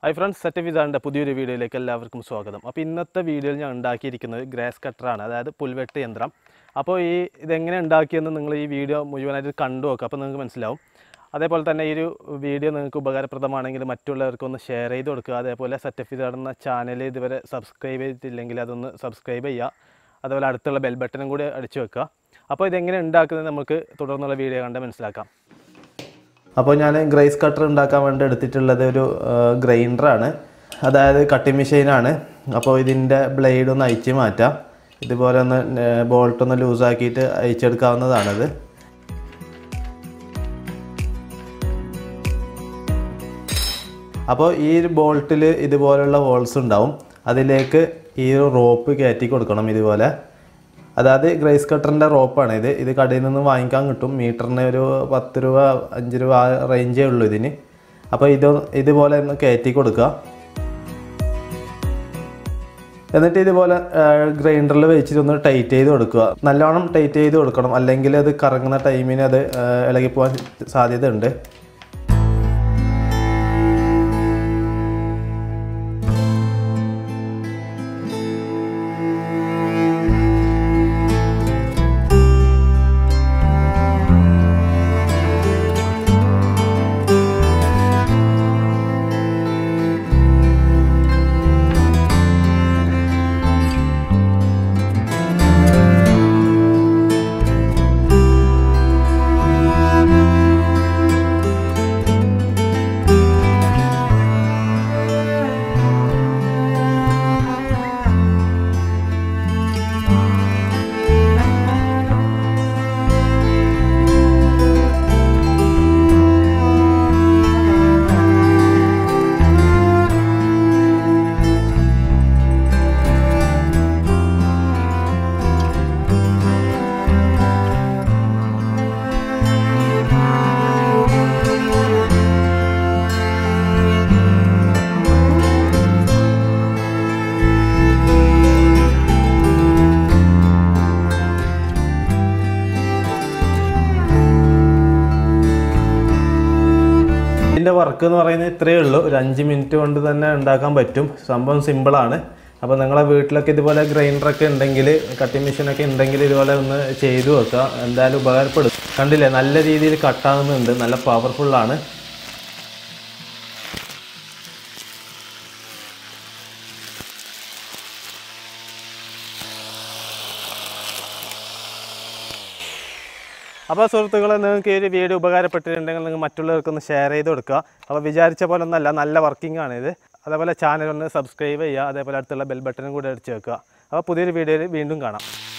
hi friends set വിധാൻ്റെ പുതിയൊരു വീഡിയോയിലേക്ക് എല്ലാവർക്കും സ്വാഗതം അപ്പോൾ ഇന്നത്തെ വീഡിയോയിൽ ഞാൻ ഉണ്ടാക്കിയിരിക്കുന്നത് ഗ്രാസ് കട്ടറാണ് അതായത് പുൽവെട്ട് യന്ത്രം അപ്പോൾ ഈ ഇതെങ്ങനെ ഉണ്ടാക്കിയെന്ന് നിങ്ങൾ ഈ വീഡിയോ മുഴുവനായിട്ട് കണ്ടു നോക്കുക അപ്പോൾ നിങ്ങൾക്ക് മനസ്സിലാവും അതേപോലെ തന്നെ ഈ ഒരു വീഡിയോ നിങ്ങൾക്ക് ഉപകാരപ്രദമാണെങ്കിൽ മറ്റുള്ളവർക്ക് ഒന്ന് ഷെയർ ചെയ്ത് കൊടുക്കുക അതേപോലെ സെറ്റ് വിധാൻ എന്ന ചാനൽ ഇതുവരെ സബ്സ്ക്രൈബ് ചെയ്തിട്ടില്ലെങ്കിൽ അതൊന്ന് സബ്സ്ക്രൈബ് ചെയ്യുക അതുപോലെ അടുത്തുള്ള ബെൽ ബട്ടണും കൂടി അടിച്ചു വെക്കുക അപ്പോൾ ഇതെങ്ങനെ ഉണ്ടാക്കുന്നത് നമുക്ക് തുടർന്നുള്ള വീഡിയോ കണ്ട് മനസ്സിലാക്കാം അപ്പോൾ ഞാൻ ഗ്രേസ് കട്ടർ ഉണ്ടാക്കാൻ വേണ്ടി എടുത്തിട്ടുള്ളത് ഒരു ഗ്രൈൻഡറാണ് അതായത് കട്ടിംഗ് മെഷീനാണ് അപ്പോൾ ഇതിൻ്റെ ബ്ലേഡ് ഒന്ന് അയച്ച് മാറ്റാം ഇതുപോലെ ഒന്ന് ബോൾട്ട് ഒന്ന് ലൂസാക്കിയിട്ട് അയച്ചെടുക്കാവുന്നതാണിത് അപ്പോൾ ഈ ഒരു ബോൾട്ടിൽ ഇതുപോലുള്ള ഹോൾസ് ഉണ്ടാവും അതിലേക്ക് ഈ ഒരു റോപ്പ് കയറ്റി കൊടുക്കണം ഇതുപോലെ അതായത് ഗ്രേസ് കട്ടറിൻ്റെ റോപ്പാണ് ഇത് ഇത് കടയിൽ നിന്ന് വാങ്ങിക്കാൻ കിട്ടും മീറ്ററിന് ഒരു പത്ത് രൂപ അഞ്ച് രൂപ ആ റേഞ്ചേ ഉള്ളൂ ഇതിന് അപ്പോൾ ഇത് ഇതുപോലെ ഒന്ന് കയറ്റി കൊടുക്കുക എന്നിട്ട് ഇതുപോലെ ഗ്രൈൻഡറിൽ വെച്ചിട്ട് ഒന്ന് ടൈറ്റ് ചെയ്ത് കൊടുക്കുക നല്ലോണം ടൈറ്റ് ചെയ്ത് കൊടുക്കണം അല്ലെങ്കിൽ അത് കറങ്ങുന്ന ടൈമിന് അത് ഇളകിപ്പോകാൻ സാധ്യത ഉണ്ട് ഇതിൻ്റെ വർക്ക് എന്ന് പറയുന്നത് ഇത്രയേ ഉള്ളൂ ഒരു അഞ്ച് മിനിറ്റ് കൊണ്ട് തന്നെ ഉണ്ടാക്കാൻ പറ്റും സംഭവം സിമ്പിളാണ് അപ്പോൾ നിങ്ങളെ വീട്ടിലൊക്കെ ഇതുപോലെ ഗ്രൈൻഡറൊക്കെ ഉണ്ടെങ്കിൽ കട്ടിംഗ് മെഷീനൊക്കെ ഉണ്ടെങ്കിൽ ഇതുപോലെ ഒന്ന് ചെയ്തു വെക്കുക എന്തായാലും ഉപകാരപ്പെടും കണ്ടില്ലേ നല്ല രീതിയിൽ കട്ടാകുന്നുണ്ട് നല്ല പവർഫുള്ളാണ് അപ്പോൾ സുഹൃത്തുക്കളെ നിങ്ങൾക്ക് ഈ ഒരു വീഡിയോ ഉപകാരപ്പെട്ടിട്ടുണ്ടെങ്കിൽ നിങ്ങൾ മറ്റുള്ളവർക്കൊന്ന് ഷെയർ ചെയ്ത് കൊടുക്കുക അപ്പോൾ വിചാരിച്ച പോലെ ഒന്നല്ല നല്ല വർക്കിംഗ് ആണ് ഇത് അതേപോലെ ചാനൽ ഒന്ന് സബ്സ്ക്രൈബ് ചെയ്യുക അതേപോലെ അടുത്തുള്ള ബെൽ ബട്ടണും കൂടി അടിച്ച് വെക്കുക അപ്പോൾ പുതിയൊരു വീഡിയോയിൽ വീണ്ടും കാണാം